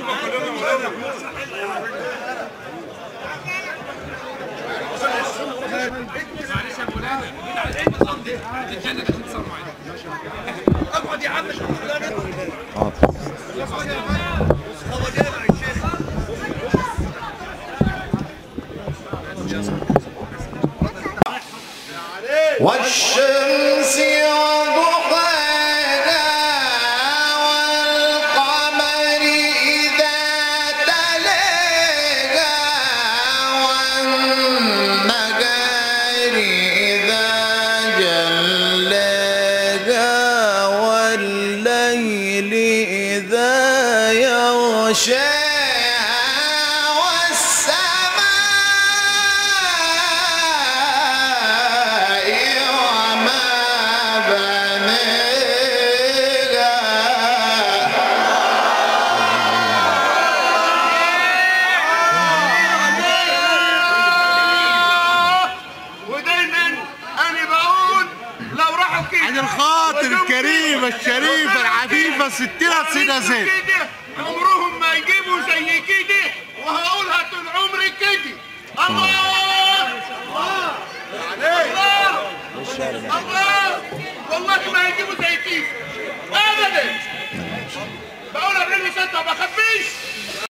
معلش يا مولانا الرجاله كانت تصور معانا اقعد يا عم مش والشمس وضحاها والقمر إذا تلاها والنهار إذا جلاها والليل إذا يغشاها والسماء وما بنيها ودايما انا بقول لو راحوا كده عن الخاطر الكريمة الشريفة العفيفة ستنا سيدة زين كده عمرهم ما يجيبوا زي كده وهقولها طول عمري كده الله الله الله والله ما يجيبوا زي كده ابدا بقولها باللسان ما بخبيش